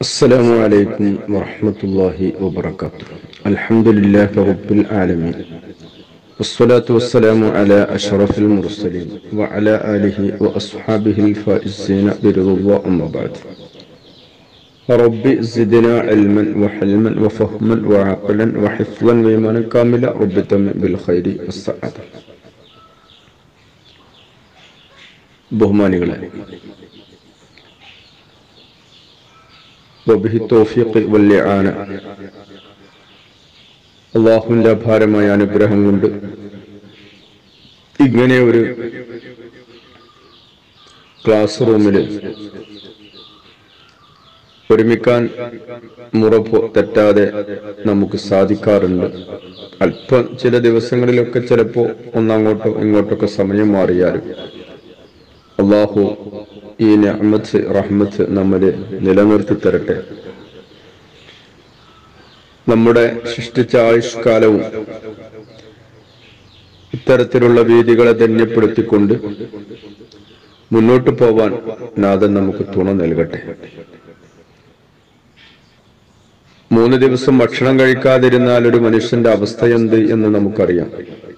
السلام عليكم ورحمة الله وبركاته الحمد لله رب العالمين والصلاة والسلام على أشرف المرسلين وعلى آله وأصحابه الفائزين برضا الله أما بعد رب زدنا علما وحلما وفهما وعقلا وحفظا وإيمانا كاملا رب تم بالخير والسعادة ബഹുമാനികളെ വബിഹി തൗഫീഖ് വല്ലിആന അള്ളാഹുവിന്റെ അപാരമായ അനുഗ്രഹം കൊണ്ട് ഇങ്ങനെ ഒരു ക്ലാസ് റൂമിൽ ഒരുമിക്കാൻ മുറപ്പ് തെറ്റാതെ നമുക്ക് സാധിക്കാറുണ്ട് അല്പം ചില ദിവസങ്ങളിലൊക്കെ ചിലപ്പോ ഒന്നങ്ങോട്ടോ ഇങ്ങോട്ടൊക്കെ സമയം മാറിയാലും അള്ളാഹു ഈ നഅ്മത്ത് റഹ്മത്ത് നമ്മില് നിലനിർത്തി തരട്ടെ നമ്മുടെ സൃഷ്ടിച്ച ആയുഷ്കാലവും ഇത്തരത്തിലുള്ള വേദികളെ ധന്യപ്പെടുത്തിക്കൊണ്ട് മുന്നോട്ട് പോവാൻ നാഥൻ നമുക്ക് തുണ നൽകട്ടെ മൂന്ന് ദിവസം ഭക്ഷണം കഴിക്കാതിരുന്നാൽ ഒരു മനുഷ്യന്റെ അവസ്ഥ എന്ത് എന്ന് നമുക്കറിയാം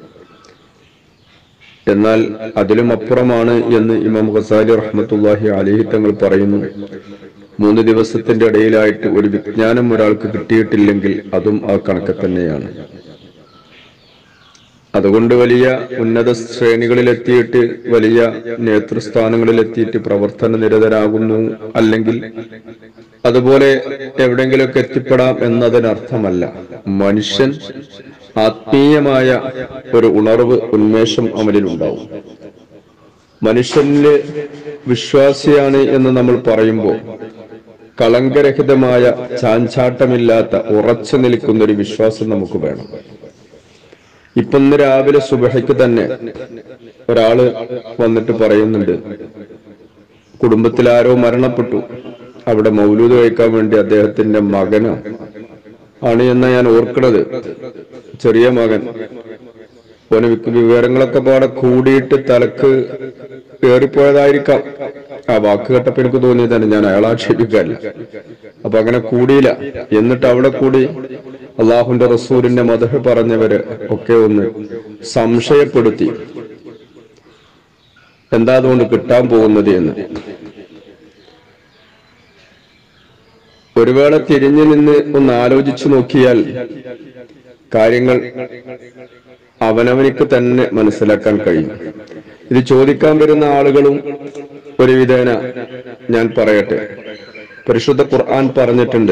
എന്നാൽ അതിലും അപ്പുറമാണ് എന്ന് ഇമാം ഖസാലി റഹ്മത്തുല്ലാഹി അലഹി തങ്ങൾ പറയുന്നു മൂന്ന് ദിവസത്തിന്റെ ഇടയിലായിട്ട് ഒരു വിജ്ഞാനം ഒരാൾക്ക് കിട്ടിയിട്ടില്ലെങ്കിൽ അതും ആ കണക്ക് തന്നെയാണ് അതുകൊണ്ട് വലിയ ഉന്നത ശ്രേണികളിലെത്തിയിട്ട് വലിയ നേതൃസ്ഥാനങ്ങളിലെത്തിയിട്ട് പ്രവർത്തന നിരതരാകുന്നു അല്ലെങ്കിൽ അതുപോലെ എവിടെങ്കിലുമൊക്കെ എത്തിപ്പെടാം എന്നതിനർത്ഥമല്ല മനുഷ്യൻ ആത്മീയമായ ഒരു ഉണർവ് ഉന്മേഷം അവനിൽ ഉണ്ടാവും മനുഷ്യനില് വിശ്വാസിയാണ് എന്ന് നമ്മൾ പറയുമ്പോൾ കളങ്കരഹിതമായ ചാഞ്ചാട്ടമില്ലാത്ത ഉറച്ചു നിൽക്കുന്ന ഒരു വിശ്വാസം നമുക്ക് വേണം ഇപ്പൊ ഇന്ന് രാവിലെ സുബഹയ്ക്ക് തന്നെ ഒരാള് വന്നിട്ട് പറയുന്നുണ്ട് കുടുംബത്തിൽ ആരോ മരണപ്പെട്ടു അവിടെ മൗലൂദ് കഴിക്കാൻ വേണ്ടി അദ്ദേഹത്തിന്റെ മകനോ ആണ് എന്ന ഞാൻ ഓർക്കണത് ചെറിയ മകൻ ഓന് വിവരങ്ങളൊക്കെ പാടെ കൂടിയിട്ട് തലക്ക് കയറിപ്പോയതായിരിക്കാം ആ വാക്ക് കേട്ടപ്പോ എനിക്ക് തോന്നിയതാണ് ഞാൻ അയാളെ ആക്ഷേപിക്കാനില്ല അപ്പൊ അങ്ങനെ കൂടിയില്ല എന്നിട്ട് അവിടെ കൂടി അള്ളാഹുന്റെ റസൂലിന്റെ മതഹ പറഞ്ഞവര് ഒക്കെ ഒന്ന് സംശയപ്പെടുത്തി എന്താ അതുകൊണ്ട് കിട്ടാൻ പോകുന്നത് എന്ന് ഒരു വേള തിരിഞ്ഞു നിന്ന് ഒന്ന് ആലോചിച്ചു നോക്കിയാൽ കാര്യങ്ങൾ അവനവനിക്ക് തന്നെ മനസ്സിലാക്കാൻ കഴിയും ഇത് ചോദിക്കാൻ വരുന്ന ആളുകളും ഒരു വിധേന ഞാൻ പറയട്ടെ പരിശുദ്ധ ഖുർആൻ പറഞ്ഞിട്ടുണ്ട്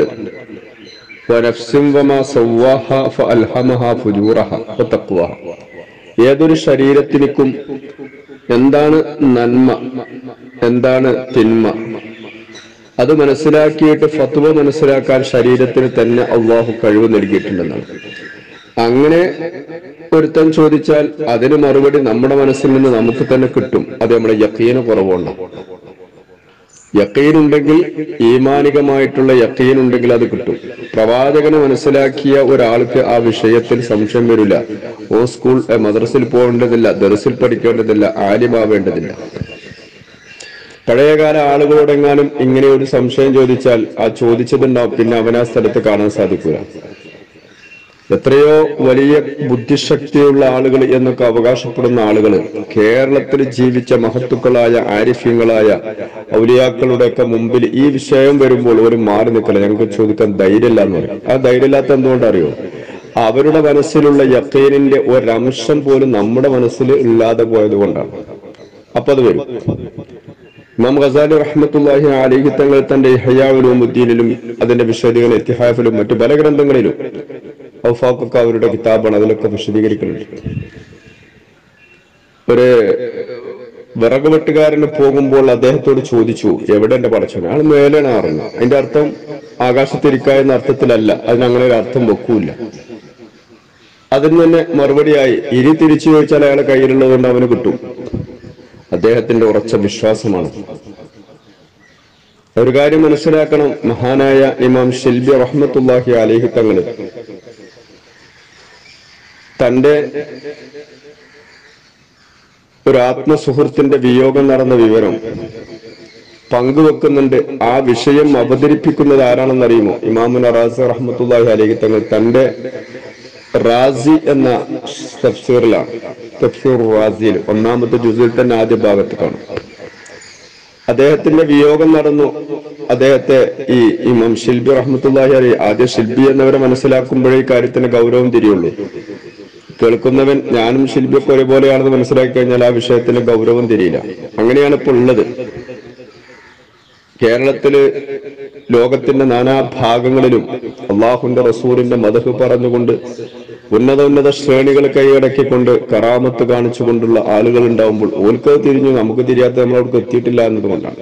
ഏതൊരു ശരീരത്തിനും എന്താണ് നന്മ എന്താണ് തിന്മ അത് മനസ്സിലാക്കിയിട്ട് ഫത്വ മനസ്സിലാക്കാൻ ശരീരത്തിന് തന്നെ അള്ളാഹു കഴിവ് നൽകിയിട്ടുണ്ടെന്നാണ് അങ്ങനെ ഒരുത്തൻ ചോദിച്ചാൽ അതിന് മറുപടി നമ്മുടെ മനസ്സിൽ നിന്ന് നമുക്ക് തന്നെ കിട്ടും അത് നമ്മുടെ യക്കീന് കുറവുണ്ട് യക്കീൻ ഉണ്ടെങ്കിൽ ഈമാനികമായിട്ടുള്ള യക്കീൻ ഉണ്ടെങ്കിൽ അത് കിട്ടും പ്രവാചകന് മനസ്സിലാക്കിയ ഒരാൾക്ക് ആ വിഷയത്തിൽ സംശയം വരില്ല ഓ സ്കൂൾ മദ്രസിൽ പോകേണ്ടതില്ല ദർസിൽ പഠിക്കേണ്ടതില്ല ആലിമാവേണ്ടതില്ല പഴയകാല ആളുകളോടെങ്ങാനും ഇങ്ങനെ ഒരു സംശയം ചോദിച്ചാൽ ആ ചോദിച്ചതുണ്ടാവും പിന്നെ അവൻ ആ സ്ഥലത്ത് കാണാൻ സാധിക്കൂല എത്രയോ വലിയ ബുദ്ധിശക്തിയുള്ള ആളുകൾ എന്നൊക്കെ അവകാശപ്പെടുന്ന ആളുകൾ കേരളത്തിൽ ജീവിച്ച മഹത്തുക്കളായ ആരിഫ്യങ്ങളായ ഔലിയാക്കളുടെ ഒക്കെ മുമ്പിൽ ഈ വിഷയം വരുമ്പോൾ ഒരു മാറി നിൽക്കില്ല ഞങ്ങൾക്ക് ചോദിക്കാൻ ധൈര്യമില്ല എന്ന് പറയും ആ ധൈര്യമില്ലാത്ത എന്തുകൊണ്ടറിയോ അവരുടെ മനസ്സിലുള്ള യക്കീനിന്റെ ഒരംശം പോലും നമ്മുടെ മനസ്സിൽ ഇല്ലാതെ പോയത് കൊണ്ടാണ് അപ്പൊ അത് വരും ഇമാം ഖസാലി റഹ്മത്തുല്ലാഹി അലിഹി തങ്ങൾ തന്റെ ഹയാവുലുദ്ദീനിലും അതിന്റെ വിശദീകരണ ഇത്തിഹാഫിലും മറ്റു പല ഗ്രന്ഥങ്ങളിലും ഔഫാഖൊക്കെ അവരുടെ കിതാബാണ് അതിലൊക്കെ വിശദീകരിക്കുന്നുണ്ട് ഒരു വിറക് വെട്ടുകാരന് പോകുമ്പോൾ അദ്ദേഹത്തോട് ചോദിച്ചു എവിടെ എന്റെ പടച്ചോൻ അയാൾ മേലാണ് അറിഞ്ഞു അതിന്റെ അർത്ഥം ആകാശത്തിരിക്ക എന്ന അർത്ഥത്തിലല്ല അതിനങ്ങനെ ഒരു അർത്ഥം വെക്കൂല അതിന് തന്നെ മറുപടിയായി ഇരി തിരിച്ചു ചോദിച്ചാൽ അയാളെ കയ്യിലുള്ളത് കൊണ്ട് അവന് കിട്ടും അദ്ദേഹത്തിന്റെ ഉറച്ച വിശ്വാസമാണ് ഒരു കാര്യം മനസ്സിലാക്കണം മഹാനായ ഇമാം ഷിൽബി റഹ്മത്തുല്ലാഹി അലിഹി തങ്ങള് തന്റെ ഒരു ആത്മസുഹൃത്തിന്റെ വിയോഗം നടന്ന വിവരം പങ്കുവെക്കുന്നുണ്ട് ആ വിഷയം അവതരിപ്പിക്കുന്നത് ആരാണെന്ന് അറിയുമോ ഇമാമുന റാസി റഹ്മത്തുല്ലാഹി അലൈഹി തങ്ങൾ തന്റെ റാസി എന്ന തഫ്സീറിലാണ് തഫ്സീർ റാസിയിൽ ഒന്നാമത്തെ ജുസിൽ തന്നെ ആദ്യ ഭാഗത്ത് കാണും അദ്ദേഹത്തിന്റെ വിയോഗം നടന്നു അദ്ദേഹത്തെ ഈ ഇമാം ഷിൽബി റഹ്മത്തുല്ലാഹി അലി ആദ്യ ഷിൽബി എന്നവരെ മനസ്സിലാക്കുമ്പോഴേ ഈ കാര്യത്തിന് ഗൗരവം തിരിയുള്ളൂ കേൾക്കുന്നവൻ ഞാനും ശില്പിയൊക്കെ ഒരുപോലെയാണെന്ന് മനസ്സിലാക്കി കഴിഞ്ഞാൽ ആ വിഷയത്തിന് ഗൗരവം തിരിയില്ല അങ്ങനെയാണ് ഇപ്പോൾ ഉള്ളത് കേരളത്തില് ലോകത്തിന്റെ നാനാ ഭാഗങ്ങളിലും അള്ളാഹുന്റെ റസൂലിന്റെ മതഹ് പറഞ്ഞുകൊണ്ട് ഉന്നത ഉന്നത ശ്രേണികൾ കൈയടക്കിക്കൊണ്ട് കറാമത്ത് കാണിച്ചുകൊണ്ടുള്ള ആളുകൾ ഉണ്ടാവുമ്പോൾ ഓൽക്ക് തിരിഞ്ഞു നമുക്ക് തിരിയാത്ത നമ്മളവിടെ എത്തിയിട്ടില്ല എന്നതുകൊണ്ടാണ്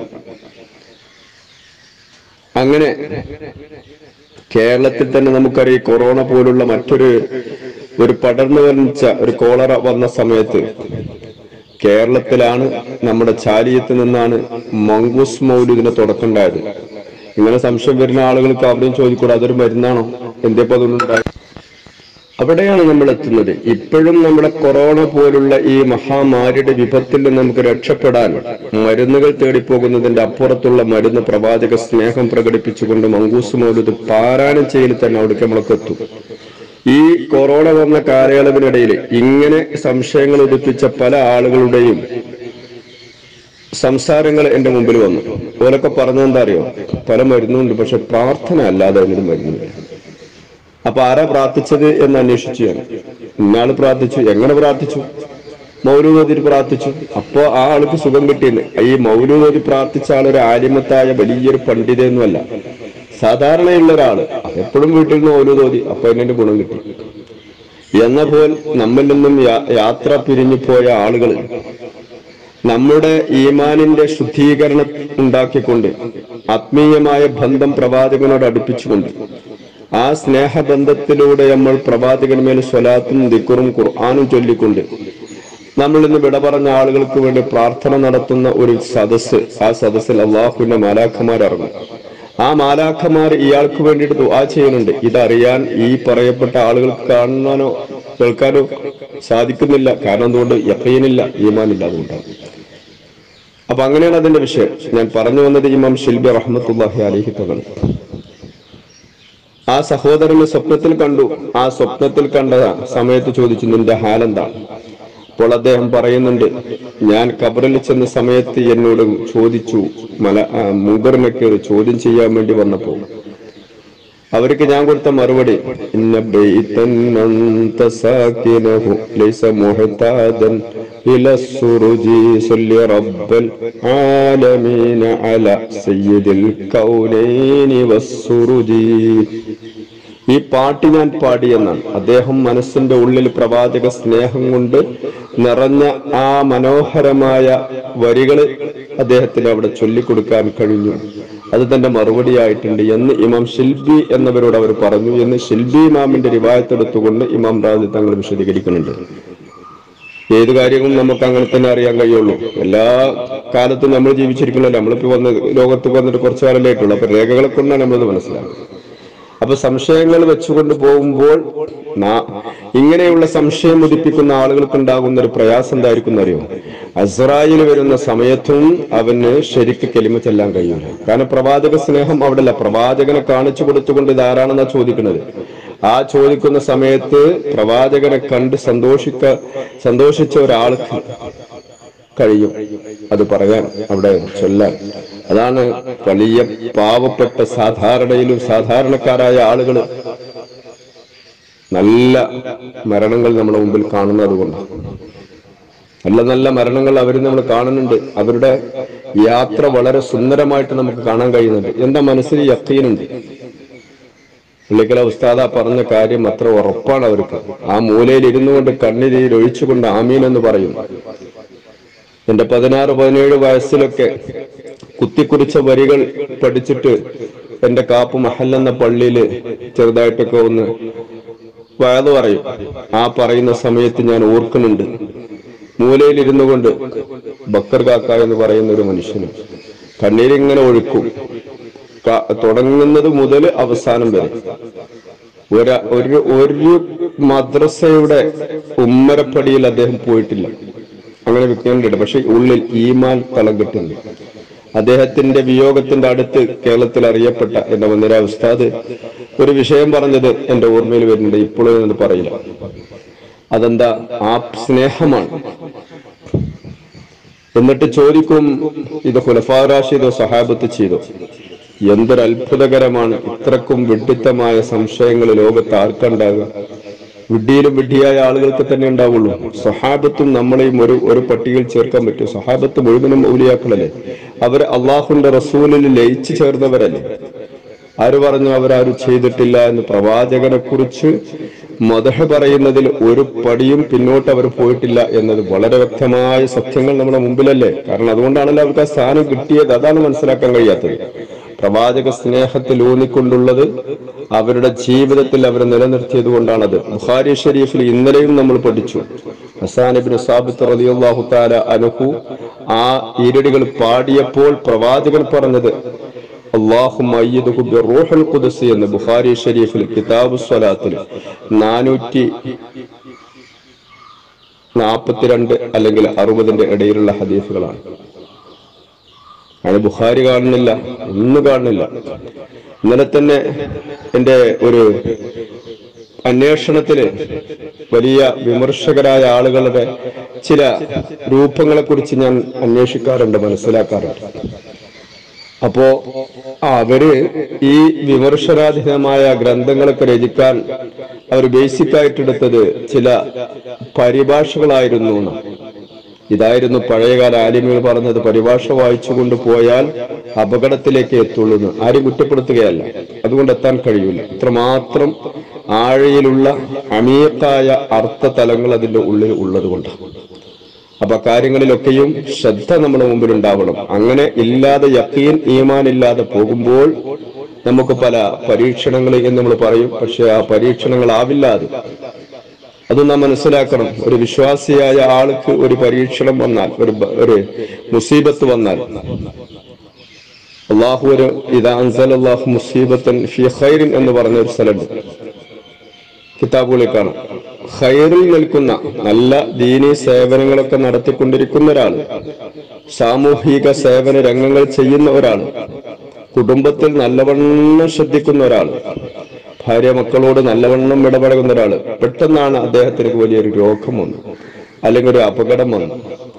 അങ്ങനെ കേരളത്തിൽ തന്നെ നമുക്കറിയാം കൊറോണ പോലുള്ള മറ്റൊരു ഒരു പടർന്നു വരച്ച ഒരു കോളറ വന്ന സമയത്ത് കേരളത്തിലാണ് നമ്മുടെ ചാലിയത്ത് നിന്നാണ് മങ്കൂസ് മൗലൂദിന് തുടക്കമുണ്ടായത് ഇങ്ങനെ സംശയം വരുന്ന ആളുകൾക്ക് അവിടെയും ചോദിക്കൂടെ അതൊരു മരുന്നാണോ എന്തേപ്പോ അതുകൊണ്ടുണ്ടായി അവിടെയാണ് നമ്മൾ എത്തുന്നത് ഇപ്പോഴും നമ്മുടെ കൊറോണ പോലുള്ള ഈ മഹാമാരിയുടെ വിപത്തിൽ നിന്ന് നമുക്ക് രക്ഷപ്പെടാൻ മരുന്നുകൾ തേടിപ്പോകുന്നതിന്റെ അപ്പുറത്തുള്ള മരുന്ന് പ്രവാചക സ്നേഹം പ്രകടിപ്പിച്ചുകൊണ്ട് മങ്കൂസ് മൗലൂദ് പാരായണം ചെയ്യൽ തന്നെ അവിടേക്ക് നമ്മളൊക്കെ എത്തും ഈ കൊറോണ വന്ന കാലയളവിനിടയിൽ ഇങ്ങനെ സംശയങ്ങൾ ഉദിപ്പിച്ച പല ആളുകളുടെയും സംസാരങ്ങൾ എന്റെ മുമ്പിൽ വന്നു ഓലൊക്കെ പറഞ്ഞതെന്താ അറിയോ പല മരുന്നുണ്ട് പക്ഷെ പ്രാർത്ഥന അല്ലാതെ അതിനൊരു മരുന്നില്ല അപ്പൊ ആരാ പ്രാർത്ഥിച്ചത് എന്ന് അന്വേഷിച്ചു ഞാൻ ഇന്നാള് പ്രാർത്ഥിച്ചു എങ്ങനെ പ്രാർത്ഥിച്ചു മൗലൂദോതി പ്രാർത്ഥിച്ചു അപ്പോ ആ ആൾക്ക് സുഖം കിട്ടിയെന്ന് ഈ മൗലൂദോതി പ്രാർത്ഥിച്ച ആളൊരു ആലിമത്തായ വലിയൊരു പണ്ഡിതയൊന്നുമല്ല സാധാരണയുള്ള ഒരാള് എപ്പോഴും വീട്ടിൽ നിന്ന് മൗലൂദോതി അപ്പൊ അതിന്റെ ഗുണം കിട്ടി എന്ന പോൽ നമ്മിൽ നിന്നും യാ- യാത്ര പിരിഞ്ഞു പോയ ആളുകൾ നമ്മുടെ ഈമാനിന്റെ ശുദ്ധീകരണം ഉണ്ടാക്കിക്കൊണ്ട് ആത്മീയമായ ബന്ധം പ്രവാചകനോട് അടുപ്പിച്ചുകൊണ്ട് ആ സ്നേഹബന്ധത്തിലൂടെ നമ്മൾ പ്രവാചകന്മേൽ സ്വലാത്തും ദിക്കുറും ഖുർആാനും ചൊല്ലിക്കൊണ്ട് നമ്മൾ ഇന്ന് വിട പറഞ്ഞ ആളുകൾക്ക് വേണ്ടി പ്രാർത്ഥന നടത്തുന്ന ഒരു സദസ്സ് ആ സദസ്സിൽ അള്ളാഹുവിന്റെ മാലാഖമാർ ആ മാലാഖമാർ ഇയാൾക്ക് വേണ്ടിയിട്ട് ദുആ ചെയ്യുന്നുണ്ട് ഇതറിയാൻ ഈ പറയപ്പെട്ട ആളുകൾക്ക് കാണാനോ കേൾക്കാനോ സാധിക്കുന്നില്ല കാരണം എന്തുകൊണ്ട് യക്കീനില്ല ഈമാനില്ല അതുകൊണ്ടാണ് അപ്പൊ അങ്ങനെയാണ് അതിന്റെ വിഷയം ഞാൻ പറഞ്ഞു വന്നത് ഇമാം ഷിൽബി റഹ്മത്തുല്ലാഹി അലഹി തങ്ങൾ ആ സഹോദരനെ സ്വപ്നത്തിൽ കണ്ടു ആ സ്വപ്നത്തിൽ കണ്ട സമയത്ത് ചോദിച്ചു നിന്റെ ഹാലെന്താണ് അപ്പോൾ അദ്ദേഹം പറയുന്നുണ്ട് ഞാൻ കബറിൽ ചെന്ന സമയത്ത് എന്നോട് ചോദിച്ചു മല ആ, മുഗറിനൊക്കെ ചോദ്യം ചെയ്യാൻ വേണ്ടി വന്നപ്പോൾ അവർക്ക് ഞാൻ കൊടുത്ത മറുപടി ഇന്ന ബൈതൻ അന്ത സാകിനഹു ലൈസ മുഹ്താദൻ ഇല സുറുജി സല്ലി റബ്ബൽ ആലമീന അല സയ്യിദിൽ കൗനൈനി വസ്സുറുജി ഈ പാട്ട് ഞാൻ പാടിയെന്നാണ് അദ്ദേഹം മനസ്സിന്റെ ഉള്ളിൽ പ്രവാചക സ്നേഹം കൊണ്ട് നിറഞ്ഞ ആ മനോഹരമായ വരികള് അദ്ദേഹത്തിന് അവിടെ ചൊല്ലിക്കൊടുക്കാൻ കഴിഞ്ഞു അത് തന്റെ മറുപടിയായിട്ടുണ്ട് എന്ന് ഇമാം ഷിൽബി എന്നവരോട് അവർ പറഞ്ഞു എന്ന് ഷിൽബി ഇമാമിന്റെ റിവായത്തെടുത്തുകൊണ്ട് ഇമാം റാജി തങ്ങൾ വിശദീകരിക്കുന്നുണ്ട് ഏത് കാര്യങ്ങളും നമുക്ക് അങ്ങനെ തന്നെ അറിയാൻ കഴിയുള്ളൂ എല്ലാ കാലത്തും നമ്മൾ ജീവിച്ചിരിക്കണല്ലോ നമ്മളിപ്പോ വന്ന് ലോകത്ത് വന്നിട്ട് കുറച്ചു കാലം ആയിട്ടുള്ളൂ അപ്പൊ രേഖകളെ കൊണ്ടാണ് നമ്മളത് മനസ്സിലാക്കുന്നത് അപ്പൊ സംശയങ്ങൾ വെച്ചുകൊണ്ട് പോകുമ്പോൾ നാ- ഇങ്ങനെയുള്ള സംശയം ഉദിപ്പിക്കുന്ന ആളുകൾക്ക് ഉണ്ടാകുന്ന ഒരു പ്രയാസം എന്തായിരിക്കും അറിയോ അസ്രായിൽ വരുന്ന സമയത്തും അവന് ശരിക്ക് കെലിമ ചെല്ലാൻ കഴിയില്ല കാരണം പ്രവാചക സ്നേഹം അവിടെ അല്ല പ്രവാചകനെ കാണിച്ചു കൊടുത്തുകൊണ്ട് ഇതാരാണെന്നാ ചോദിക്കുന്നത് ആ ചോദിക്കുന്ന സമയത്ത് പ്രവാചകനെ കണ്ട് സന്തോഷിക്ക സന്തോഷിച്ച ഒരാൾക്ക് കഴിയും അത് പറയാൻ അവിടെ ചൊല്ലാൻ അതാണ് വലിയ പാവപ്പെട്ട സാധാരണയിലും സാധാരണക്കാരായ ആളുകൾ നല്ല മരണങ്ങൾ നമ്മുടെ മുമ്പിൽ കാണുന്നത് കൊണ്ട് നല്ല നല്ല മരണങ്ങൾ അവർ നമ്മൾ കാണുന്നുണ്ട് അവരുടെ യാത്ര വളരെ സുന്ദരമായിട്ട് നമുക്ക് കാണാൻ കഴിയുന്നുണ്ട് എന്താ മനസ്സിൽ യക്കീനുണ്ട് പുള്ളിക്കല ഉസ്താദ പറഞ്ഞ കാര്യം അത്ര ഉറപ്പാണ് അവർക്ക് ആ മൂലയിൽ ഇരുന്നു കൊണ്ട് കണ്ണിരീൽ ഒഴിച്ചുകൊണ്ട് ആമീൻ എന്ന് പറയും എന്റെ പതിനാറ് പതിനേഴ് വയസ്സിലൊക്കെ കുത്തിക്കുറിച്ച വരികൾ പഠിച്ചിട്ട് എന്റെ കാപ്പ് മഹൽ എന്ന പള്ളിയില് ചെറുതായിട്ടൊക്കെ ഒന്ന് വയത് പറയും ആ പറയുന്ന സമയത്ത് ഞാൻ ഓർക്കുന്നുണ്ട് മൂലയിൽ ഇരുന്നു കൊണ്ട് ബക്കർ കാക്ക എന്ന് പറയുന്ന ഒരു മനുഷ്യന് കണ്ണീരിങ്ങനെ ഒഴുക്കും ക- തുടങ്ങുന്നത് മുതൽ അവസാനം വരെ ഒരു ഒരു ഒരു മദ്രസയുടെ ഉമ്മരപ്പടിയിൽ അദ്ദേഹം പോയിട്ടില്ല അങ്ങനെ വിൽക്കുന്നുണ്ട് പക്ഷെ ഉള്ളിൽ ഈമാൻ തളം കിട്ടുന്നുണ്ട് അദ്ദേഹത്തിന്റെ വിയോഗത്തിന്റെ അടുത്ത് കേരളത്തിൽ അറിയപ്പെട്ട എന്റെ മുന്നിര ഉസ്താദ് ഒരു വിഷയം പറഞ്ഞത് എന്റെ ഓർമ്മയിൽ വരുന്നുണ്ട് ഇപ്പോഴും എന്ന് പറയില്ല അതെന്താ ആ സ്നേഹമാണ് എന്നിട്ട് ചോദിക്കും ഇത് ഖുലഫാറാഷിദോ സഹാബത്ത് ചെയ്തോ എന്തൊരു അത്ഭുതകരമാണ് ഇത്രക്കും വിഡിത്തമായ സംശയങ്ങൾ ലോകത്ത് ആർക്കുണ്ടാകുക വിഡ്ഢിയിലും വിഡ്ഢിയായ ആളുകൾക്ക് തന്നെ ഉണ്ടാവുള്ളൂ സഹാബത്തും നമ്മളെയും ഒരു ഒരു പട്ടികയിൽ ചേർക്കാൻ പറ്റും സഹാബത്ത് മുഴുവനും ഔലിയാക്കളല്ലേ അവർ അള്ളാഹുന്റെ റസൂലിൽ ലയിച്ചു ചേർന്നവരല്ലേ ആര് പറഞ്ഞു അവരാരും ചെയ്തിട്ടില്ല എന്ന് പ്രവാചകനെ കുറിച്ച് മതഹ പറയുന്നതിൽ ഒരു പടിയും പിന്നോട്ട് അവർ പോയിട്ടില്ല എന്നത് വളരെ വ്യക്തമായ സത്യങ്ങൾ നമ്മുടെ മുമ്പിലല്ലേ കാരണം അതുകൊണ്ടാണല്ലോ അവർക്ക് ആ സ്ഥാനം കിട്ടിയത് അതാണ് മനസ്സിലാക്കാൻ കഴിയാത്തത് പ്രവാചക സ്നേഹത്തിൽ ഊന്നിക്കൊണ്ടുള്ളത് അവരുടെ ജീവിതത്തിൽ അവർ നിലനിർത്തിയത് കൊണ്ടാണത് ബുഖാരി ഷരീഫിൽ ഇന്നലെയും നമ്മൾ പഠിച്ചു ഹസാനിബിൻ സാബിത്ത് റളിയല്ലാഹു തആല അനഹു ആ ഈരടികൾ പാടിയപ്പോൾ പ്രവാചകൻ പറഞ്ഞത് അള്ളാഹുമ്മ അയ്യിദുഹു ബിറൂഹുൽ ഖുദ്സ് എന്ന് ബുഖാരി ഷരീഫിൽ കിതാബു സ്വലാത്തിൽ നാനൂറ്റി നാൽപ്പത്തിരണ്ട് അല്ലെങ്കിൽ അറുപതിന്റെ ഇടയിലുള്ള ഹദീസുകളാണ് അത് ബുഖാരി കാണുന്നില്ല ഒന്നും കാണുന്നില്ല ഇന്നലെ തന്നെ എന്റെ ഒരു അന്വേഷണത്തില് വലിയ വിമർശകരായ ആളുകളുടെ ചില രൂപങ്ങളെ കുറിച്ച് ഞാൻ അന്വേഷിക്കാറുണ്ട് മനസ്സിലാക്കാറുണ്ട് അപ്പോ അവര് ഈ വിമർശനാധീനമായ ഗ്രന്ഥങ്ങളൊക്കെ രചിക്കാൻ അവർ ബേസിക് ആയിട്ട് എടുത്തത് ചില പരിഭാഷകളായിരുന്നു എന്ന്. ഇതായിരുന്നു പഴയകാല ആലിമുകൾ പറഞ്ഞത് പരിഭാഷ വായിച്ചുകൊണ്ട് പോയാൽ അപകടത്തിലേക്ക് എത്തുള്ളൂ എന്ന് ആരും കുറ്റപ്പെടുത്തുകയല്ല അതുകൊണ്ട് എത്താൻ കഴിയില്ല ഇത്രമാത്രം ആഴയിലുള്ള അമീക്കായ അർത്ഥതലങ്ങൾ അതിന്റെ ഉള്ളിൽ ഉള്ളത് കൊണ്ടാണ് അപ്പൊ കാര്യങ്ങളിലൊക്കെയും ശ്രദ്ധ നമ്മുടെ മുമ്പിൽ ഉണ്ടാവണം അങ്ങനെ ഇല്ലാതെ യക്കീൻ ഈമാൻ ഇല്ലാതെ പോകുമ്പോൾ നമുക്ക് പല പരീക്ഷണങ്ങൾ എന്ന് നമ്മൾ പറയും പക്ഷെ ആ പരീക്ഷണങ്ങൾ ആവില്ലാതെ അത് നാം മനസ്സിലാക്കണം ഒരു വിശ്വാസിയായ ആൾക്ക് ഒരു പരീക്ഷണം വന്നാൽ ഒരു ബ- ഒരു മുസീബത്ത് വന്നാൽ അള്ളാഹു ഒരു ഇതാ അൻസൽ അള്ളാഹു മുസീബത്തൻ ഫി ഖൈറിൻ എന്ന് പറഞ്ഞ ഒരു സ്ഥലമുണ്ട് കിതാബുകളിൽ കാണാം ഖൈറിൽ നിൽക്കുന്ന നല്ല ദീനി സേവനങ്ങളൊക്കെ നടത്തിക്കൊണ്ടിരിക്കുന്ന ഒരാൾ സാമൂഹിക സേവന രംഗങ്ങൾ ചെയ്യുന്ന ഒരാൾ കുടുംബത്തിൽ നല്ലവണ്ണം ശ്രദ്ധിക്കുന്ന ഒരാൾ ഭാര്യ മക്കളോട് നല്ലവണ്ണം ഇടപഴകുന്ന ഒരാൾ പെട്ടെന്നാണ് അദ്ദേഹത്തിന് വലിയൊരു രോഗം വന്നു അല്ലെങ്കിൽ ഒരു അപകടം വന്നു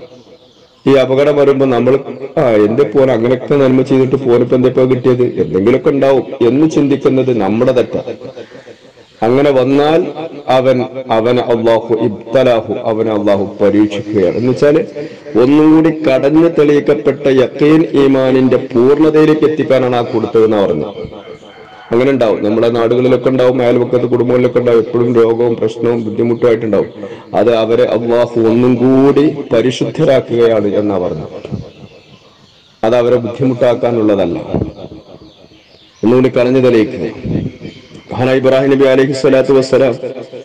ഈ അപകടം വരുമ്പോ നമ്മൾ ആ എന്റെ പോൻ അങ്ങനെയൊക്കെ നന്മ ചെയ്തിട്ട് പോനിപ്പോ എന്തിപ്പോ കിട്ടിയത് എന്തെങ്കിലുമൊക്കെ ഉണ്ടാവും എന്ന് ചിന്തിക്കുന്നത് നമ്മുടെ തെറ്റാണ് അങ്ങനെ വന്നാൽ അവൻ അവൻ അള്ളാഹു ഇബ്തലാഹു അവൻ അള്ളാഹു പരീക്ഷിക്കുകയാണ് എന്ന് വെച്ചാല് ഒന്നും കൂടി കടഞ്ഞു തെളിയിക്കപ്പെട്ട യക്കീൻ ഈമാനിന്റെ പൂർണ്ണതയിലേക്ക് എത്തിക്കാനാണ് ആ കൊടുത്തതെന്ന് പറഞ്ഞു അങ്ങനെ ഉണ്ടാവും നമ്മുടെ നാടുകളിലൊക്കെ ഉണ്ടാവും അയൽപക്കത്ത് കുടുംബങ്ങളിലൊക്കെ ഉണ്ടാവും എപ്പോഴും രോഗവും പ്രശ്നവും ബുദ്ധിമുട്ടുമായിട്ടുണ്ടാവും അത് അവരെ അള്ളാഹു ഒന്നും കൂടി പരിശുദ്ധരാക്കുകയാണ് എന്നാ പറഞ്ഞു അത് അവരെ ബുദ്ധിമുട്ടാക്കാനുള്ളതല്ല ഒന്നുകൂടി കളഞ്ഞു തെളിയിക്കുക മഹാനായ ഇബ്രാഹിം നബി അലൈഹി സ്വലാത്തു വസ്സലാം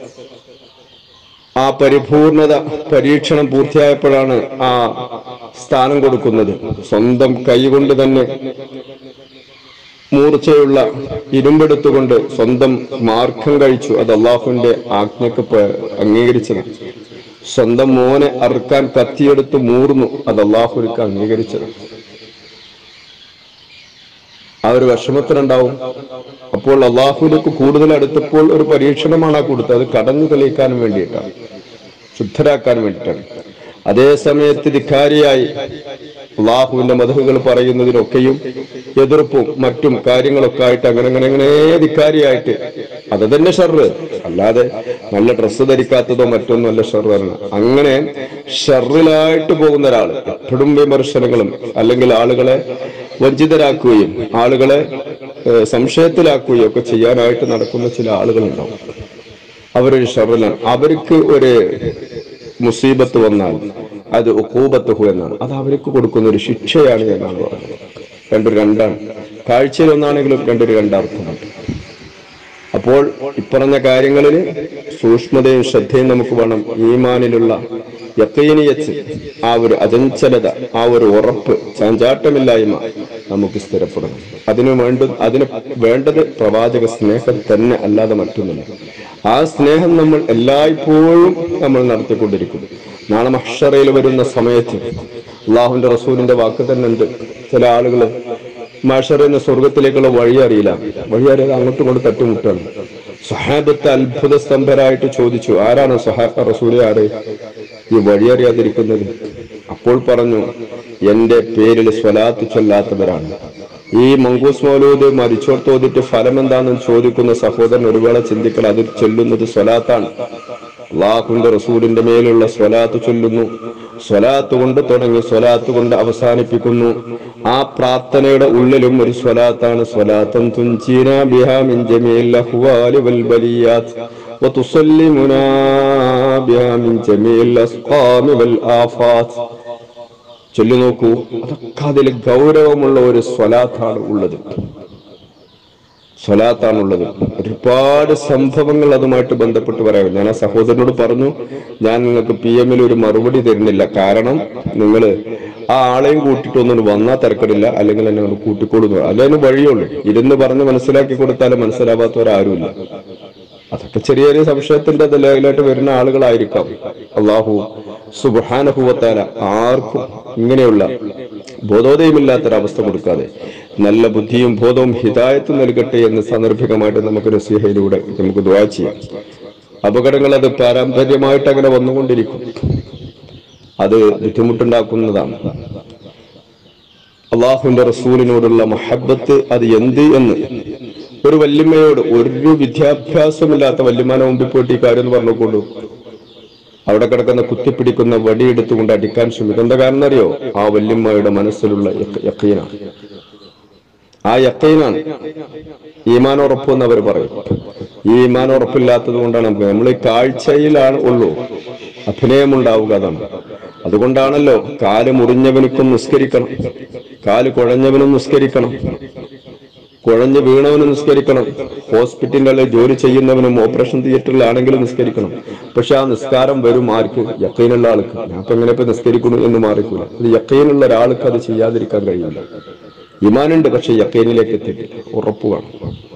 ആ പരിപൂർണത പരീക്ഷണം പൂർത്തിയായപ്പോഴാണ് ആ സ്ഥാനം കൊടുക്കുന്നത് സ്വന്തം കൈകൊണ്ട് തന്നെ മൂർച്ചയുള്ള ഇരുമ്പെടുത്തുകൊണ്ട് സ്വന്തം മാർഗം കഴിച്ചു അത് അള്ളാഹുവിന്റെ ആജ്ഞക്ക് പ- അംഗീകരിച്ചത് സ്വന്തം മോനെ അറുക്കാൻ കത്തിയെടുത്ത് മൂർന്നു അത് അള്ളാഹുവിற்கு അംഗീകരിച്ചത് ആ ഒരു വിഷമത്തിനുണ്ടാവും അപ്പോൾ അള്ളാഹുവിലേക്ക് കൂടുതൽ അടുത്തപ്പോൾ ഒരു പരീക്ഷണമാണ് ആ കൊടുത്തത് അത് കടന്നു തെളിയിക്കാൻ വേണ്ടിയിട്ടാണ് ശുദ്ധരാക്കാൻ വേണ്ടിയിട്ടാണ് അതേ സമയത്ത് ധിക്കാരിയായി അള്ളാഹുവിന്റെ മതകുകൾ പറയുന്നതിനൊക്കെയും എതിർപ്പും മറ്റും കാര്യങ്ങളൊക്കെ ആയിട്ട് അങ്ങനെ അങ്ങനെ അങ്ങനെ ധിക്കാരിയായിട്ട് അത് തന്നെ ഷർറ് അല്ലാതെ നല്ല ഡ്രസ്സ് ധരിക്കാത്തതോ മറ്റൊന്നും അല്ല ഷർറ് അങ്ങനെ ഷർറിലായിട്ട് പോകുന്ന ഒരാൾ എപ്പോഴും വിമർശനങ്ങളും അല്ലെങ്കിൽ ആളുകളെ വഞ്ചിതരാക്കുകയും ആളുകളെ ഏഹ്, സംശയത്തിലാക്കുകയും ഒക്കെ ചെയ്യാനായിട്ട് നടക്കുന്ന ചില ആളുകളുണ്ടാവും അവരൊരു ഷറിലാണ് അവർക്ക് ഒരു മുസീബത്ത് വന്നാൽ അത് ഉക്കൂബത്തുഹു എന്നാണ് അത് അവർക്ക് കൊടുക്കുന്ന ഒരു ശിക്ഷയാണ് എന്നാണ് പറഞ്ഞത് രണ്ടൊരു രണ്ടാണ് കാഴ്ചയിൽ ഒന്നാണെങ്കിലും രണ്ടൊരു രണ്ടർത്ഥമുണ്ട് അപ്പോൾ ഇപ്പറഞ്ഞ കാര്യങ്ങളിൽ സൂക്ഷ്മതയും ശ്രദ്ധയും നമുക്ക് വേണം ഈമാനിലുള്ള യക്കീനിയച്ച് ആ ഒരു അചഞ്ചലത ആ ഒരു ഉറപ്പ് ചാഞ്ചാട്ടമില്ലായ്മ നമുക്ക് സ്ഥിരപ്പെടണം അതിന് വേണ്ട അതിന് വേണ്ടത് പ്രവാചക സ്നേഹം തന്നെ അല്ലാതെ മറ്റൊന്നുമില്ല ആ സ്നേഹം നമ്മൾ എല്ലായ്പ്പോഴും നമ്മൾ നടത്തിക്കൊണ്ടിരിക്കും നാളെ മഹ്ഷറയിൽ വരുന്ന സമയത്ത് അള്ളാഹുവിന്റെ റസൂലിന്റെ വാക്ക് തന്നെ ഉണ്ട് ചില ആളുകൾ മഷറിന്ന് സ്വർഗത്തിലേക്കുള്ള വഴി അറിയില്ല വഴി അറിയാതെ അങ്ങോട്ടും ഇങ്ങോട്ടും തട്ടുമുട്ടാണ് സഹാബത്ത് അത്ഭുത സ്തംഭരായിട്ട് ചോദിച്ചു ആരാണ് സഹാബ റസൂലെ ആര് ഈ വഴി അറിയാതിരിക്കുന്നത് അപ്പോൾ പറഞ്ഞു എന്റെ പേരിൽ സ്വലാത്ത് ചൊല്ലാത്തവരാണ് ഈ മങ്കൂസ് മൗലൂദ് മരിച്ചോർത്തോതിട്ട് ഫലം എന്താണെന്ന് ചോദിക്കുന്ന സഹോദരൻ ഒരു വേള ചിന്തിക്കൽ അത് ചൊല്ലുന്നത് സ്വലാത്താണ് അള്ളാഹുന്റെ റസൂലിന്റെ മേലുള്ള സ്വലാത്ത് ചൊല്ലുന്നു സ്വലാത്ത് കൊണ്ട് തുടങ്ങി സ്വലാത്ത് കൊണ്ട് അവസാനിപ്പിക്കുന്നു ആ പ്രാർത്ഥനയുടെ ഉള്ളിലും ഒരു സ്വലാത്താണ് സ്വലാത്തൻ തുഞ്ചീന ബിഹാ മിൻ ജമീൽ അഹ്വാലി വൽ ബലിയാത്ത് وتسلمنا بها من جميع الأسقام والآفات ചൊല്ലി നോക്കൂ അതൊക്കെ അതിൽ ഗൗരവമുള്ള ഒരു സ്വലാത്താണ് ഉള്ളത് സ്വലാത്താണുള്ളത് ഒരുപാട് സംഭവങ്ങൾ അതുമായിട്ട് ബന്ധപ്പെട്ട് പറയാം ഞാൻ ആ സഹോദരനോട് പറഞ്ഞു ഞാൻ നിങ്ങൾക്ക് പി എമ്മിൽ ഒരു മറുപടി തരുന്നില്ല കാരണം നിങ്ങൾ ആ ആളെയും കൂട്ടിയിട്ടൊന്നും വന്നാൽ തിരക്കടില്ല അല്ലെങ്കിൽ എന്നെ അങ്ങോട്ട് കൂട്ടിക്കൊടുന്നു അതിന് വഴിയുള്ളൂ ഇരുന്ന് പറഞ്ഞ് മനസ്സിലാക്കി കൊടുത്താലും മനസ്സിലാവാത്തവരാരുമില്ല അതൊക്കെ ചെറിയ ചെറിയ സംശയത്തിന്റെ നിലയിലായിട്ട് വരുന്ന ആളുകളായിരിക്കാം അള്ളാഹു സുബാനഹുവത്താല ആർക്കും ഇങ്ങനെയുള്ള ബോധോദയമില്ലാത്തൊരവസ്ഥ കൊടുക്കാതെ നല്ല ബുദ്ധിയും ബോധവും ഹിതായത്തും നൽകട്ടെ എന്ന് സാന്ദർഭികമായിട്ട് നമുക്ക് നസീഹയിലൂടെ നമുക്ക് ദ്വാ ചെയ്യാം അപകടങ്ങൾ അത് പാരമ്പര്യമായിട്ട് അങ്ങനെ വന്നുകൊണ്ടിരിക്കും അത് ബുദ്ധിമുട്ടുണ്ടാക്കുന്നതാണ് അള്ളാഹുവിന്റെ റസൂലിനോടുള്ള മഹബത്ത് അത് എന്ത് എന്ന് ഒരു വല്യമ്മയോട് ഒരു വിദ്യാഭ്യാസമില്ലാത്ത വല്യമ്മനെ മുമ്പിൽ പോയിട്ട് ഈ കാര്യം എന്ന് പറഞ്ഞുകൊണ്ടു അവിടെ കിടക്കുന്ന കുത്തിപ്പിടിക്കുന്ന വടിയെടുത്തുകൊണ്ട് അടിക്കാൻ ശ്രമിക്കും എന്താ കാരണം അറിയോ ആ വല്യമ്മയുടെ മനസ്സിലുള്ള യക്ക- യക്കീനാണ് ആ യക്കീനാണ് ഈമാൻ ഉറപ്പ് എന്ന് അവർ പറയും ഈ ഈമാൻ ഉറപ്പില്ലാത്തത് കൊണ്ടാണ് നമുക്ക് നമ്മൾ ഈ കാഴ്ചയിലാണ് ഉള്ളൂ അഭിനയമുണ്ടാവുക അതാണ് അതുകൊണ്ടാണല്ലോ കാല് മുറിഞ്ഞവനുക്കും നിസ്കരിക്കണം കാല് കുഴഞ്ഞവനും നിസ്കരിക്കണം കുഴഞ്ഞ് വീണവനും നിസ്കരിക്കണം ഹോസ്പിറ്റലിൽ ജോലി ചെയ്യുന്നവനും ഓപ്പറേഷൻ തിയേറ്ററിലാണെങ്കിലും നിസ്കരിക്കണം പക്ഷെ ആ നിസ്കാരം വരും ആർക്ക് യക്കീനുള്ള ആൾക്ക് ഞാൻ ഇപ്പൊ എങ്ങനെ ഇപ്പൊ നിസ്കരിക്കുന്നു എന്ന് മാറിക്കൂല അത് യക്കീനുള്ള ഒരാൾക്ക് അത് ചെയ്യാതിരിക്കാൻ കഴിയില്ല ഇമാനുണ്ട് പക്ഷെ യക്കീനിലേക്ക് എത്തിയിട്ടില്ല ഉറപ്പ് വേണം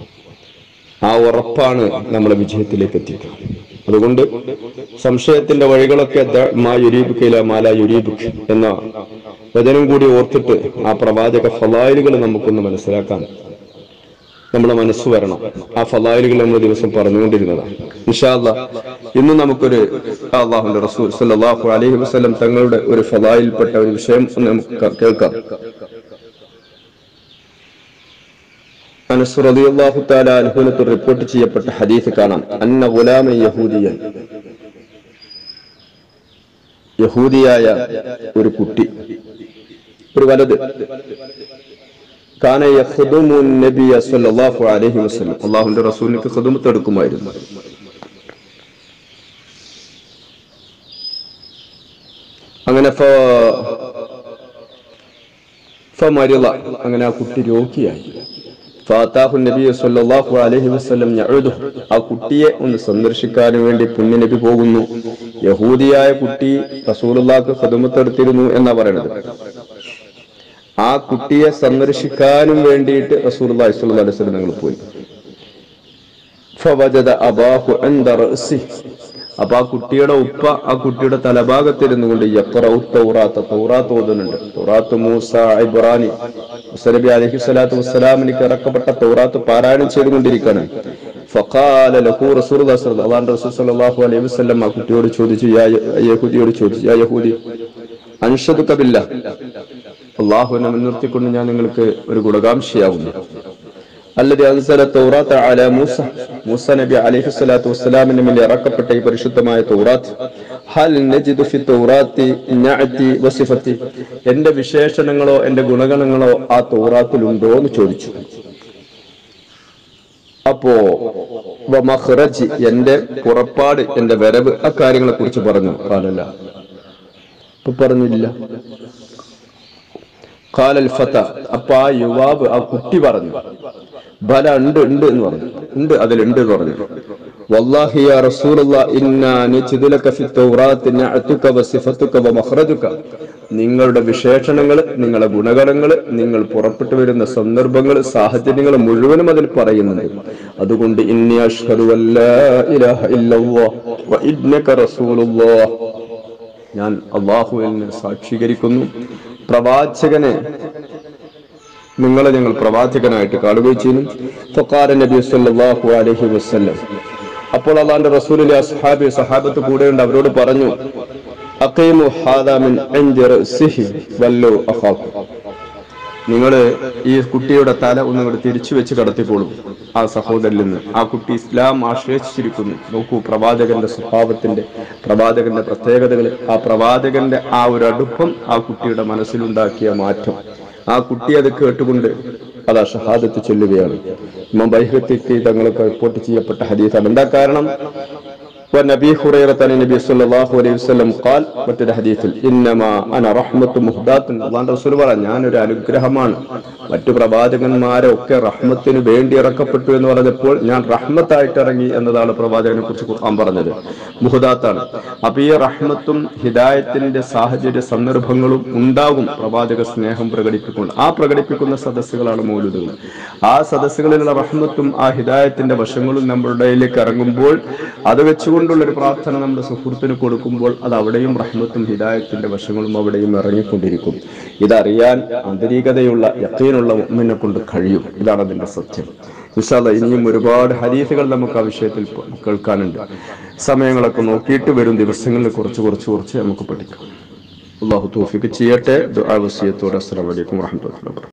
ആ ഉറപ്പാണ് നമ്മളെ വിജയത്തിലേക്ക് എത്തിക്കുക അതുകൊണ്ട് സംശയത്തിന്റെ വഴികളൊക്കെ ദ- മാ യുരീബുക്കില മാല യുരീബുക്ക് എന്ന വചനം കൂടി ഓർത്തിട്ട് ആ പ്രവാചക ഫലായിലുകൾ നമുക്കൊന്ന് മനസ്സിലാക്കാൻ നമ്മുടെ മനസ്സ് വരണം ആ ഫലായിലുകൾ നമ്മൾ ദിവസം പറഞ്ഞുകൊണ്ടിരുന്നതാണ് ഇൻഷാല്ല ഇന്ന് നമുക്കൊരു അള്ളാഹുന്റെ റസൂൽ സല്ലല്ലാഹു അലൈഹി വസല്ലം തങ്ങളുടെ ഒരു ഫലായിൽപ്പെട്ട ഒരു വിഷയം ഒന്ന് നമുക്ക് ക- കേൾക്കാം അനസ് റളിയല്ലാഹു തആല അൻഹുവിനത്ത് റിപ്പോർട്ട് ചെയ്യപ്പെട്ട ഹദീസ് കാണാം അന്ന ഗുലാമൻ യഹൂദിയൻ യഹൂദിയായ ഒരു കുട്ടി ഒരു വലത് കാന യഖ്ദുമു നബിയ സല്ലല്ലാഹു അലൈഹി വസല്ലം അല്ലാഹുവിന്റെ റസൂലിന് ഖിദ്മത്ത് എടുക്കുമായിരുന്നു അങ്ങനെ ഫ- ഫമരിള അങ്ങനെ ആ കുട്ടി രോഗിയായി ഫാത്താഹു നബി സല്ലല്ലാഹു അലൈഹി വസല്ലം യഉദു ആ കുട്ടിയെ ഒന്ന് സന്ദർശിക്കാൻ വേണ്ടി പുണ്യ നബി പോകുന്നു യഹൂദിയായ കുട്ടി റസൂലുള്ളാഹിക്ക് ഖിദ്മത്ത് എടുത്തിരുന്നു എന്നാ പറയുന്നത് ആ കുട്ടിയെ സന്ദർശിക്കാനും വേണ്ടിയിട്ട് റസൂലുള്ളാഹി സ്വല്ലല്ലാഹു അലൈഹി വസല്ലം നിങ്ങൾ പോയി ഫവജദ അബാഹു അൻദ റഅസിഹി അപ്പൊ ആ കുട്ടിയുടെ ഉപ്പ ആ കുട്ടിയുടെ തലഭാഗത്തിരുന്നു കൊണ്ട് യഖറഉ തൗറാത്ത് തൗറാത്ത് ഓതുന്നുണ്ട് തൗറാത്ത് മൂസ ഇബ്രാനി മൂസ നബി അലൈഹി സ്വലാത്തു വസ്സലാമിനിക്ക് ഇറക്കപ്പെട്ട തൗറാത്ത് പാരായണം ചെയ്തുകൊണ്ടിരിക്കുകയാണ് ഫഖാല ലഹു റസൂലുള്ളാഹി സ്വല്ലല്ലാഹു അള്ളാഹുവിന്റെ റസൂൽ സ്വല്ലല്ലാഹു അലൈഹി വസല്ലം ആ കുട്ടിയോട് ചോദിച്ചു യാ യ- യഹൂദിയോട് ചോദിച്ചു യാ യഹൂദി അൻഷദുക ബില്ലാ അള്ളാഹുവിനെ മുൻനിർത്തിക്കൊണ്ട് ഞാൻ നിങ്ങൾക്ക് ഒരു ഗുണകാംക്ഷിയാകുന്നു الذي أنزل التوراة على موسى മൂസ നബി അലൈഹി സ്വലാത്തു വസ്സലാമിന് മേൽ ഇറക്കപ്പെട്ട ഈ പരിശുദ്ധമായ തൗറാത്ത് ഹൽ നജിദു ഫി തൗറാത്തി നഅതി വസിഫത്തി എന്റെ വിശേഷണങ്ങളോ എന്റെ ഗുണഗണങ്ങളോ ആ തൗറാത്തിലുണ്ടോ എന്ന് ചോദിച്ചു അപ്പോ വമഖ്റജി എന്റെ പുറപ്പാട് എന്റെ വരവ് ആ കാര്യങ്ങളെ കുറിച്ച് പറഞ്ഞു കാലല്ല ഇപ്പൊ പറഞ്ഞില്ല കാലൽ ഫത അപ്പൊ ആ യുവാവ് ആ കുട്ടി പറഞ്ഞു ബല ഉണ്ട് ഉണ്ട് എന്ന് പറഞ്ഞു ഉണ്ട് അതിലുണ്ട് എന്ന് പറഞ്ഞു വല്ലാഹി യാ റസൂലുള്ള ഇന്നാ നജിദു ലക ഫി തൗറാത്തി നഅതുക വസിഫതുക വമഖ്റജുക നിങ്ങളുടെ വിശേഷണങ്ങൾ നിങ്ങളുടെ ഗുണഗണങ്ങൾ നിങ്ങൾ പുറപ്പെട്ടു വരുന്ന സന്ദർഭങ്ങൾ സാഹചര്യങ്ങൾ മുഴുവനും അതിൽ പറയുന്നുണ്ട് അതുകൊണ്ട് ഇന്നി അഷ്ഹദു അല്ലാ ഇലാഹ ഇല്ലല്ലാഹ് വ ഇന്നക റസൂലുള്ളാഹ് ഞാൻ അള്ളാഹുവിനെ സാക്ഷീകരിക്കുന്നു പ്രവാചകനെ നിങ്ങളെ ഞങ്ങൾ പ്രവാചകനായിട്ട് കാണുകയും ചെയ്യുന്നു ഫഖാല നബി സല്ലല്ലാഹു അലൈഹി വസല്ലം അപ്പോൾ അള്ളാന്റെ റസൂലിലെ അസ്ഹാബി സഹാബത്ത് കൂടെയുണ്ട് അവരോട് പറഞ്ഞു അഖീമു ഹാദാ മിൻ ഇൻദി റഅ്സിഹി വല്ലു അഖാഖു നിങ്ങൾ ഈ കുട്ടിയുടെ തല ഒന്ന് ഇങ്ങോട്ട് തിരിച്ചു വെച്ച് കടത്തിക്കോളും ആ സഹോദരനിൽ നിന്ന് ആ കുട്ടി ഇസ്ലാം ആശ്രയിച്ചിരിക്കുന്നു നോക്കൂ പ്രവാചകന്റെ സ്വഭാവത്തിന്റെ പ്രവാചകന്റെ പ്രത്യേകതകൾ ആ പ്രവാചകന്റെ ആ ഒരു അടുപ്പം ആ കുട്ടിയുടെ മനസ്സിലുണ്ടാക്കിയ മാറ്റം ആ കുട്ടി അത് കേട്ടുകൊണ്ട് അതാ ഷഹാദത്ത് ചൊല്ലുകയാണ് ഇമാം ബൈഹത്തിക്ക് തങ്ങൾക്ക് റിപ്പോർട്ട് ചെയ്യപ്പെട്ട ഹദീസാണ് എന്താ കാരണം ونبي هريرة عن النبي صلى الله عليه وسلم قال മറ്റൊരു ഹദീസിൽ ഇന്നമാ അന റഹ്മത്തു മുഹ്ദാത്തുൻ അള്ളാഹുവിന്റെ റസൂൽ പറ ഞാനൊരു അനുഗ്രഹമാണ് മറ്റു പ്രവാചകന്മാരെ ഒക്കെ റഹ്മത്തിന് വേണ്ടി ഇറക്കപ്പെട്ടു എന്ന് പറഞ്ഞപ്പോൾ ഞാൻ റഹ്മത്തായിട്ട് ഇറങ്ങി എന്നതാണ് പ്രവാചകനെ കുറിച്ച് ഖുർആൻ പറഞ്ഞത് മുഹദാത്താണ് അപ്പൊ ഈ റഹ്മത്തും ഹിദായത്തിന്റെ സാഹചര്യ സന്ദർഭങ്ങളും ഉണ്ടാകും പ്രവാചക സ്നേഹം പ്രകടിപ്പിക്കൊണ്ട് ആ പ്രകടിപ്പിക്കുന്ന സദസ്സുകളാണ് മൗലൂദുകൾ ആ സദസ്സുകളിലുള്ള റഹ്മത്തും ആ ഹിദായത്തിന്റെ വശങ്ങളും നമ്മുടെ ഇടയിലേക്ക് ഇറങ്ങുമ്പോൾ അത് വെച്ചുകൊണ്ടുള്ള ഒരു പ്രാർത്ഥന നമ്മുടെ സുഹൃത്തിന് കൊടുക്കുമ്പോൾ അത് അവിടെയും റഹ്മത്തും ഹിദായത്തിന്റെ വശങ്ങളും അവിടെയും ഇറങ്ങിക്കൊണ്ടിരിക്കും ഇതറിയാൻ ആന്തരികതയുള്ള യക്കീനുള്ള മുമ്മിനെ കൊണ്ട് കഴിയും ഇതാണ് അതിന്റെ സത്യം വിശാല ഇനിയും ഒരുപാട് ഹരീഫുകൾ നമുക്ക് ആ വിഷയത്തിൽ പ- കേൾക്കാനുണ്ട് സമയങ്ങളൊക്കെ നോക്കിയിട്ട് വരും ദിവസങ്ങളിൽ കുറച്ച് കുറച്ച് കുറച്ച് നമുക്ക് പഠിക്കാം അള്ളാഹു തോഫിക്ക് ചെയ്യട്ടെ ദുആ വസിയത്തോടെ അസ്സലാമു അലൈക്കും വറഹ്മത്തുള്ളാഹി വബറകാതുഹു